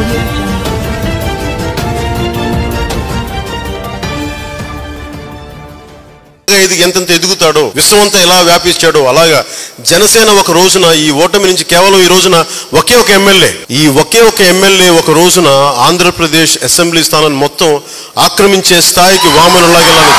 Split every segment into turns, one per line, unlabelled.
audio jungle.
ఇది ఎంతెంత ఎదుగుతాడో విశ్వమంతా ఎలా వ్యాపించాడో అలాగా జనసేన ఒక రోజున ఈ ఓటమి నుంచి కేవలం ఈ రోజున ఒకే ఒక ఎమ్మెల్యే ఈ ఒకే ఒక ఎమ్మెల్యే ఒక రోజున ఆంధ్రప్రదేశ్ అసెంబ్లీ స్థానాన్ని మొత్తం ఆక్రమించే స్థాయికి వామనులాగెళ్ళాలని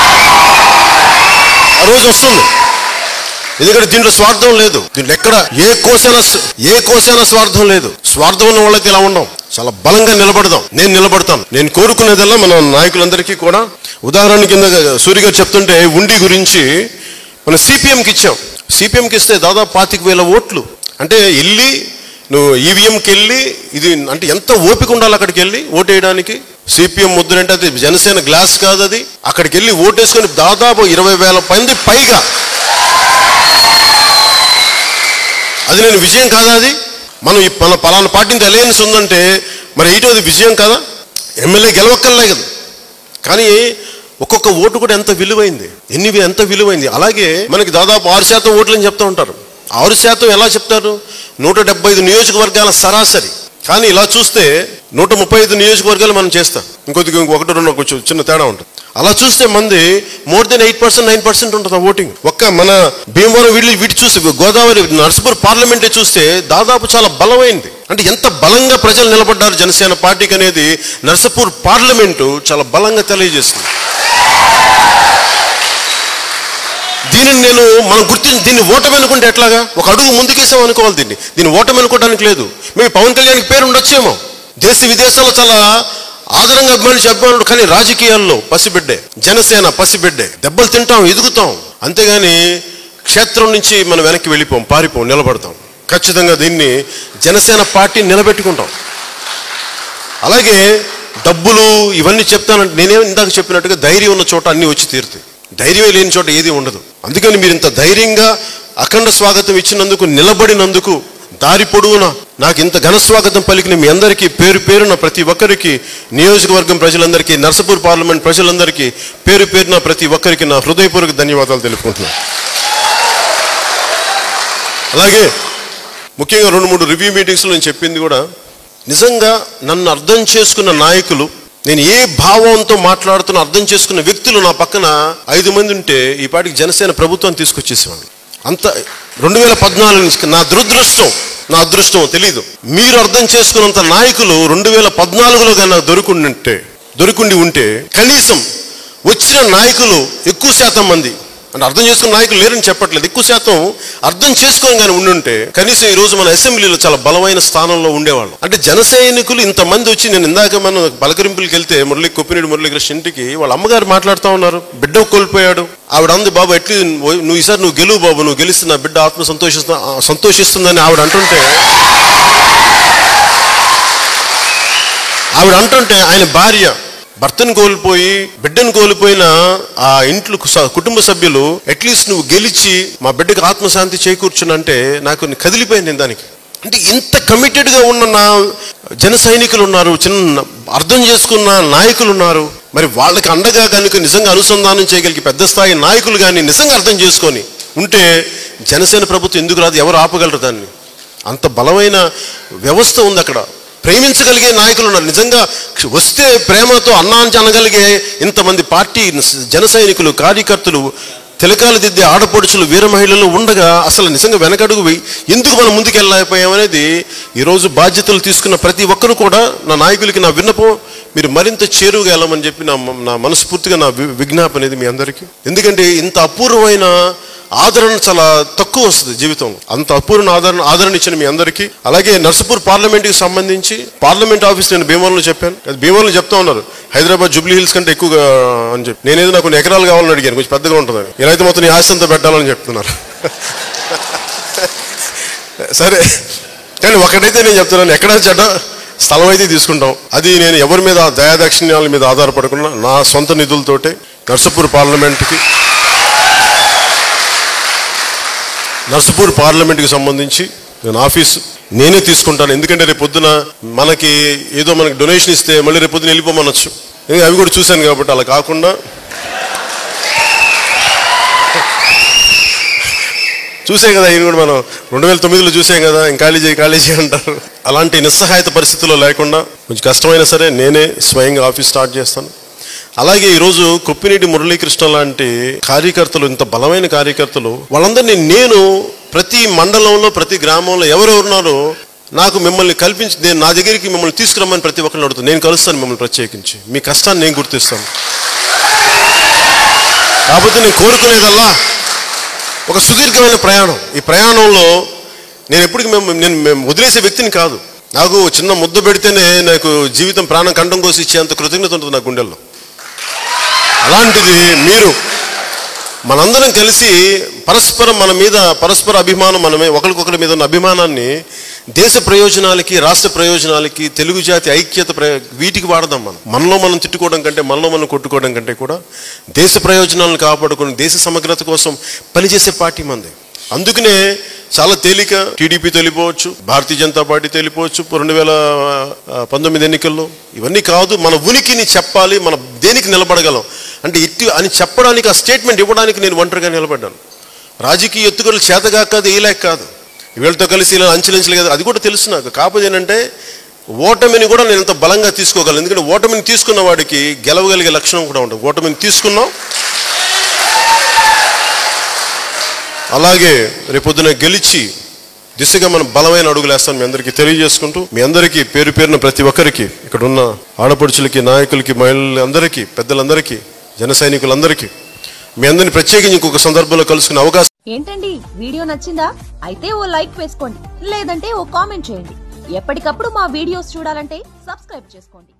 ఆ రోజు వస్తుంది ఎందుకంటే దీంట్లో స్వార్థం లేదు దీంట్లో ఎక్కడ ఏ కోసైనా ఏ కోసైనా స్వార్థం లేదు స్వార్థం ఉన్న వాళ్ళకి ఇలా ఉండం చాలా బలంగా నిలబడదాం నేను నిలబడతాను నేను కోరుకునేదల్లా మన నాయకులందరికీ కూడా ఉదాహరణ కింద సూర్య గారు చెప్తుంటే ఉండి గురించి మనం సిపిఎంకి ఇచ్చాం సిపిఎంకి ఇస్తే దాదాపు పాతిక వేల ఓట్లు అంటే వెళ్ళి నువ్వు ఈవీఎంకి వెళ్ళి ఇది అంటే ఎంత ఓపిక ఉండాలి అక్కడికి వెళ్ళి ఓటు వేయడానికి సిపిఎం ముద్ర అంటే అది జనసేన గ్లాస్ కాదు అది అక్కడికి వెళ్ళి ఓటేసుకొని దాదాపు ఇరవై వేల మంది పైగా అది నేను విజయం కాదా అది మనం ఈ మన పలానా పార్టీకి అలయన్స్ ఉందంటే మరి ఏంటో అది విజయం కాదా ఎమ్మెల్యే గెలవక్కర్లే కదా కానీ ఒక్కొక్క ఓటు కూడా ఎంత విలువైంది ఎన్ని వి- ఎంత విలువైంది అలాగే మనకి దాదాపు ఆరు శాతం ఓట్లు అని చెప్తూ ఉంటారు ఆరు శాతం ఎలా చెప్తారు నూట డెబ్బై ఐదు నియోజకవర్గాల సరాసరి కానీ ఇలా చూస్తే నూట ముప్పై ఐదు నియోజకవర్గాలు మనం చేస్తాం ఇంకొద్దిగా ఇంకొకటి రెండు కొంచెం చిన్న తేడా ఉంటుంది అలా చూస్తే మంది more than eight percent nine percent ఉంటుంది ఆ ఓటింగ్ ఒక్క మన భీమవరం వీళ్ళు వీటి చూసి గోదావరి నర్సపూర్ పార్లమెంటే చూస్తే దాదాపు చాలా బలమైంది అంటే ఎంత బలంగా ప్రజలు నిలబడ్డారు జనసేన పార్టీకి అనేది నర్సపూర్ పార్లమెంటు చాలా బలంగా తెలియజేస్తుంది దీనిని నేను మనం గుర్తించి దీన్ని ఓటమి అనుకుంటే ఎట్లాగా ఒక అడుగు ముందుకేసాం అనుకోవాలి దీన్ని దీన్ని ఓటమి అనుకోవడానికి లేదు మేము పవన్ కళ్యాణ్కి పేరు ఉండొచ్చేమో దేశ విదేశాల్లో చాలా ఆదరంగా అభిమానించి అభిమానుడు కానీ రాజకీయాల్లో పసిబిడ్డే జనసేన పసిబిడ్డే దెబ్బలు తింటాం ఎదుగుతాం అంతేగాని క్షేత్రం నుంచి మనం వెనక్కి వెళ్ళిపోం పారిపోం నిలబడతాం ఖచ్చితంగా దీన్ని జనసేన పార్టీ నిలబెట్టుకుంటాం అలాగే డబ్బులు ఇవన్నీ చెప్తానంటే నేనేం ఇందాక చెప్పినట్టుగా ధైర్యం ఉన్న చోట అన్నీ వచ్చి తీరుతాయి ధైర్యమే లేని చోట ఏది ఉండదు అందుకని మీరు ఇంత ధైర్యంగా అఖండ స్వాగతం ఇచ్చినందుకు నిలబడినందుకు దారి పొడవునా నాకు ఇంత ఘన స్వాగతం పలికిన మీ అందరికీ పేరు పేరున ప్రతి ఒక్కరికి నియోజకవర్గం ప్రజలందరికీ నర్సపూర్ పార్లమెంట్ ప్రజలందరికీ పేరు పేరున ప్రతి ఒక్కరికి నా హృదయపూర్వక ధన్యవాదాలు తెలుపుకుంటున్నాను అలాగే ముఖ్యంగా రెండు మూడు రివ్యూ మీటింగ్స్లో నేను చెప్పింది కూడా నిజంగా నన్ను అర్థం చేసుకున్న నాయకులు నేను ఏ భావంతో మాట్లాడుతున్నా అర్థం చేసుకున్న వ్యక్తులు నా పక్కన ఐదు మంది ఉంటే ఈ పాటికి జనసేన ప్రభుత్వాన్ని తీసుకొచ్చేసేవాడిని అంత రెండు వేల పద్నాలుగు నుంచి నా దురదృష్టం నా అదృష్టం తెలీదు మీరు అర్థం చేసుకున్నంత నాయకులు రెండు వేల పద్నాలుగులో కన్నా దొరుకుండి దొరుకుండి ఉంటే కనీసం వచ్చిన నాయకులు ఎక్కువ శాతం మంది అంటే అర్థం చేసుకున్న నాయకులు లేరని చెప్పట్లేదు ఎక్కువ శాతం అర్థం చేసుకొని కానీ ఉండుంటే కనీసం ఈ రోజు మన అసెంబ్లీలో చాలా బలమైన స్థానంలో ఉండేవాళ్ళం అంటే జన సైనికులు ఇంతమంది వచ్చి నేను ఇందాక మనం పలకరింపులకి వెళ్తే మురళి కొప్పినేడు మురళీకృష్ణ ఇంటికి వాళ్ళ అమ్మగారు మాట్లాడుతూ ఉన్నారు బిడ్డ కోల్పోయాడు ఆవిడ అంది బాబు ఎట్లీ నువ్వు ఈసారి నువ్వు గెలువు బాబు నువ్వు గెలిస్తే నా బిడ్డ ఆత్మ సంతోషిస్తా సంతోషిస్తుందని ఆవిడ అంటుంటే ఆవిడ అంటుంటే ఆయన భార్య భర్తను కోల్పోయి బిడ్డను కోల్పోయిన ఆ ఇంట్లో స- కుటుంబ సభ్యులు అట్లీస్ట్ నువ్వు గెలిచి మా బిడ్డకు ఆత్మశాంతి చేకూర్చునంటే నాకు కదిలిపోయింది నేను దానికి అంటే ఇంత కమిటెడ్గా ఉన్న నా జన సైనికులు ఉన్నారు చిన్న అర్థం చేసుకున్న నాయకులు ఉన్నారు మరి వాళ్ళకి అండగా కనుక నిజంగా అనుసంధానం చేయగలిగే పెద్ద స్థాయి నాయకులు కానీ నిజంగా అర్థం చేసుకొని ఉంటే జనసేన ప్రభుత్వం ఎందుకు రాదు ఎవరు ఆపగలరు దాన్ని అంత బలమైన వ్యవస్థ ఉంది అక్కడ ప్రేమించగలిగే నాయకులు ఉన్నారు నిజంగా వస్తే ప్రేమతో అన్నాంచి అనగలిగే ఇంతమంది పార్టీ జన సైనికులు కార్యకర్తలు తిలకాలు దిద్దే ఆడపడుచులు వీర మహిళలు ఉండగా అసలు నిజంగా వెనకడుగు వెయ్యి ఎందుకు మనం ముందుకెళ్ళలేకపోయామనేది ఈరోజు బాధ్యతలు తీసుకున్న ప్రతి ఒక్కరు కూడా నా నాయకులకి నా విన్నపం మీరు మరింత చేరువుగా వెళ్ళమని చెప్పి నా నా మనస్ఫూర్తిగా నా వి- విజ్ఞాపన అనేది మీ అందరికీ ఎందుకంటే ఇంత అపూర్వమైన ఆదరణ చాలా తక్కువ వస్తుంది జీవితంలో అంత అపూర్ణ ఆదరణ ఆదరణ ఇచ్చిన మీ అందరికీ అలాగే నర్సపూర్ పార్లమెంట్కి సంబంధించి పార్లమెంట్ ఆఫీస్ నేను భీమవరంలో చెప్పాను అది భీమవరంలో చెప్తా ఉన్నారు హైదరాబాద్ జూబ్లీ హిల్స్ కంటే ఎక్కువగా అని చెప్పి నేనేదో నాకు కొన్ని ఎకరాలు కావాలని అడిగాను కొంచెం పెద్దగా ఉంటుందని ఇలా అయితే మొత్తం నీ ఆస్తి అంతా పెట్టాలని చెప్తున్నారు సరే కానీ ఒకటైతే నేను చెప్తున్నాను ఎక్కడ చెడ్డ స్థలం అయితే తీసుకుంటాం అది నేను ఎవరి మీద దయాదాక్షిణ్యాల మీద ఆధారపడకుండా నా సొంత నిధులతోటే నర్సపూర్ పార్లమెంట్కి నర్సపూర్ పార్లమెంట్కి సంబంధించి నేను ఆఫీస్ నేనే తీసుకుంటాను ఎందుకంటే రేపు పొద్దున మనకి ఏదో మనకి డొనేషన్ ఇస్తే మళ్ళీ రేపు పొద్దున వెళ్ళిపోమనొచ్చు నేను అవి కూడా చూశాను కాబట్టి అలా కాకుండా చూసే కదా ఈయన కూడా మనం రెండు వేల తొమ్మిదిలో చూసాం కదా ఇంకా ఖాళీ చేయి ఖాళీ చేయి అంటారు అలాంటి నిస్సహాయత పరిస్థితుల్లో లేకుండా కొంచెం కష్టమైనా సరే నేనే స్వయంగా ఆఫీస్ స్టార్ట్ చేస్తాను అలాగే ఈరోజు కొప్పినీటి మురళీకృష్ణ లాంటి కార్యకర్తలు ఇంత బలమైన కార్యకర్తలు వాళ్ళందరినీ నేను ప్రతి మండలంలో ప్రతి గ్రామంలో ఎవరెవరున్నారో నాకు మిమ్మల్ని కల్పించి నేను నా దగ్గరికి మిమ్మల్ని తీసుకురమ్మని ప్రతి ఒక్కరిని అడుగుతాను నేను కలుస్తాను మిమ్మల్ని ప్రత్యేకించి మీ కష్టాన్ని నేను గుర్తిస్తాను కాకపోతే నేను కోరుకునేదల్లా ఒక సుదీర్ఘమైన ప్రయాణం ఈ ప్రయాణంలో నేను ఎప్పటికీ మేము నేను మేము వదిలేసే వ్యక్తిని కాదు నాకు చిన్న ముద్ద పెడితేనే నాకు జీవితం ప్రాణం కంఠం కోసి ఇచ్చేంత కృతజ్ఞత ఉంటుంది నా గుండెల్లో అలాంటిది మీరు మనందరం కలిసి పరస్పరం మన మీద పరస్పర అభిమానం మనమే ఒకరికొకరి మీద ఉన్న అభిమానాన్ని దేశ ప్రయోజనాలకి రాష్ట్ర ప్రయోజనాలకి తెలుగు జాతి ఐక్యత ప్రయో వీటికి వాడదాం మనం మనలో మనం తిట్టుకోవడం కంటే మనలో మనం కొట్టుకోవడం కంటే కూడా దేశ ప్రయోజనాలను కాపాడుకుని దేశ సమగ్రత కోసం పనిచేసే పార్టీ మంది అందుకనే చాలా తేలిక టీడీపీ తెలిపోవచ్చు భారతీయ జనతా పార్టీ తెలిపోవచ్చు రెండు వేల పంతొమ్మిది ఎన్నికల్లో ఇవన్నీ కాదు మన ఉనికిని చెప్పాలి మన దేనికి నిలబడగలం అంటే ఇట్టి అని చెప్పడానికి ఆ స్టేట్మెంట్ ఇవ్వడానికి నేను ఒంటరిగా నిలబడ్డాను రాజకీయ ఎత్తుగడలు చేతగాక అది వేయలేక కాదు వీళ్ళతో కలిసి ఇలా అంచెలంచెలు కదా అది కూడా తెలుసు నాకు కాకపోతే ఏంటంటే ఓటమిని కూడా నేను ఇంత బలంగా తీసుకోగలను ఎందుకంటే ఓటమిని తీసుకున్న వాడికి గెలవగలిగే లక్షణం కూడా ఉంటుంది ఓటమిని తీసుకున్నాం అలాగే రేపొద్దున గెలిచి దిశగా మనం బలమైన అడుగులేస్తాం మీ అందరికీ తెలియజేసుకుంటూ మీ అందరికీ పేరు పేరున ప్రతి ఒక్కరికి ఇక్కడ ఉన్న ఆడపడుచులకి నాయకులకి మహిళలు అందరికీ పెద్దలందరికీ జన సైనికులందరికీ మీ అందరిని ప్రత్యేకించి ఇంకొక సందర్భంలో కలుసుకునే అవకాశం
ఏంటండి వీడియో నచ్చిందా అయితే ఓ లైక్ వేసుకోండి లేదంటే ఓ కామెంట్ చేయండి ఎప్పటికప్పుడు మా వీడియోస్ చూడాలంటే సబ్స్క్రైబ్ చేసుకోండి